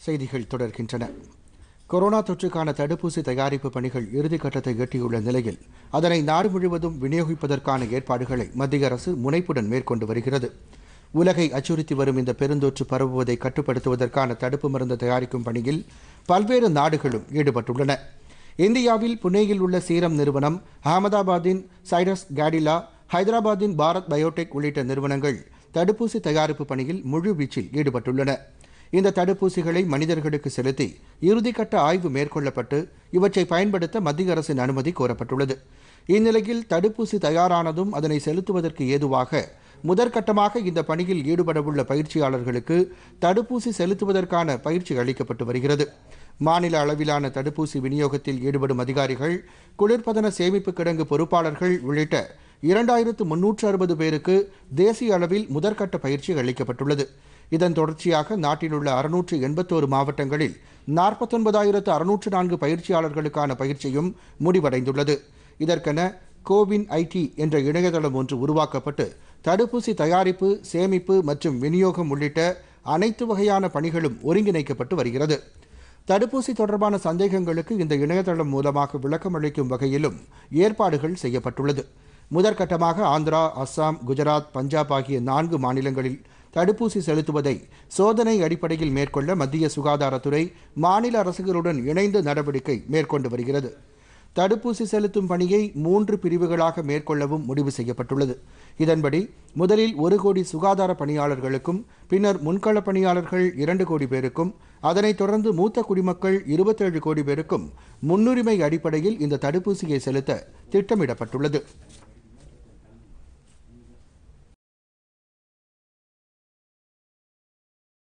செய்திகள் தொடர்கின்றன கொரோனா தொற்றுக்கான தடுப்பூசி தயாரிப்பு பணிகள் இறுதிக்கட்டத்தை எட்டியுள்ள நிலையில் அதனை நாடு முழுவதும் விநியோகிப்பதற்கான ஏற்பாடுகளை மத்திய அரசு முனைப்புடன் மேற்கொண்டு வருகிறது உலகை அச்சுறுத்தி வரும் இந்த பெருந்தொற்று பரவுவதை கட்டுப்படுத்துவதற்கான தடுப்பு மருந்து தயாரிக்கும் பணியில் பல்வேறு நாடுகளும் ஈடுபட்டுள்ளன இந்தியாவில் புனேயில் உள்ள சீரம் நிறுவனம் அகமதாபாத்தின் சைரஸ் கேடிலா ஹைதராபாத்தின் பாரத் பயோடெக் உள்ளிட்ட நிறுவனங்கள் தடுப்பூசி தயாரிப்பு பணியில் முழுவீச்சில் ஈடுபட்டுள்ளன இந்த தடுப்பூசிகளை மனிதர்களுக்கு செலுத்தி இறுதிக்கட்ட ஆய்வு மேற்கொள்ளப்பட்டு இவற்றை பயன்படுத்த மத்திய அரசின் அனுமதி கோரப்பட்டுள்ளது இந்நிலையில் தடுப்பூசி தயாரானதும் அதனை செலுத்துவதற்கு ஏதுவாக முதற்கட்டமாக இந்த பணியில் ஈடுபடவுள்ள பயிற்சியாளர்களுக்கு தடுப்பூசி செலுத்துவதற்கான பயிற்சி அளிக்கப்பட்டு வருகிறது மாநில அளவிலான தடுப்பூசி விநியோகத்தில் ஈடுபடும் அதிகாரிகள் குளிர்பதன சேமிப்பு கிடங்கு பொறுப்பாளர்கள் உள்ளிட்ட இரண்டாயிரத்து முன்னூற்று அறுபது பேருக்கு தேசிய அளவில் முதற்கட்ட பயிற்சி அளிக்கப்பட்டுள்ளது இதன் தொடர்ச்சியாக நாட்டில் உள்ள அறுநூற்று எண்பத்தோரு மாவட்டங்களில் நாற்பத்தொன்பதாயிரத்து அறுநூற்று நான்கு பயிற்சியாளர்களுக்கான பயிற்சியும் முடிவடைந்துள்ளது இதற்கென கோவின் ஐடி என்ற இணையதளம் ஒன்று உருவாக்கப்பட்டு தடுப்பூசி தயாரிப்பு சேமிப்பு மற்றும் விநியோகம் உள்ளிட்ட அனைத்து வகையான பணிகளும் ஒருங்கிணைக்கப்பட்டு வருகிறது தடுப்பூசி தொடர்பான சந்தேகங்களுக்கு இந்த இணையதளம் மூலமாக விளக்கம் அளிக்கும் வகையிலும் ஏற்பாடுகள் செய்யப்பட்டுள்ளது முதற்கட்டமாக ஆந்திரா அஸ்ஸாம் குஜராத் பஞ்சாப் ஆகிய நான்கு மாநிலங்களில் தடுப்பூசி செலுத்துவதை சோதனை அடிப்படையில் மேற்கொள்ள மத்திய சுகாதாரத்துறை மாநில அரசுகளுடன் இணைந்து நடவடிக்கை மேற்கொண்டு வருகிறது தடுப்பூசி செலுத்தும் பணியை மூன்று பிரிவுகளாக மேற்கொள்ளவும் முடிவு செய்யப்பட்டுள்ளது இதன்படி முதலில் ஒரு கோடி சுகாதார பணியாளர்களுக்கும் பின்னர் முன்களப் பணியாளர்கள் இரண்டு கோடி பேருக்கும் அதனைத் தொடர்ந்து மூத்த குடிமக்கள் இருபத்தேழு கோடி பேருக்கும் முன்னுரிமை அடிப்படையில் இந்த தடுப்பூசியை செலுத்த திட்டமிடப்பட்டுள்ளது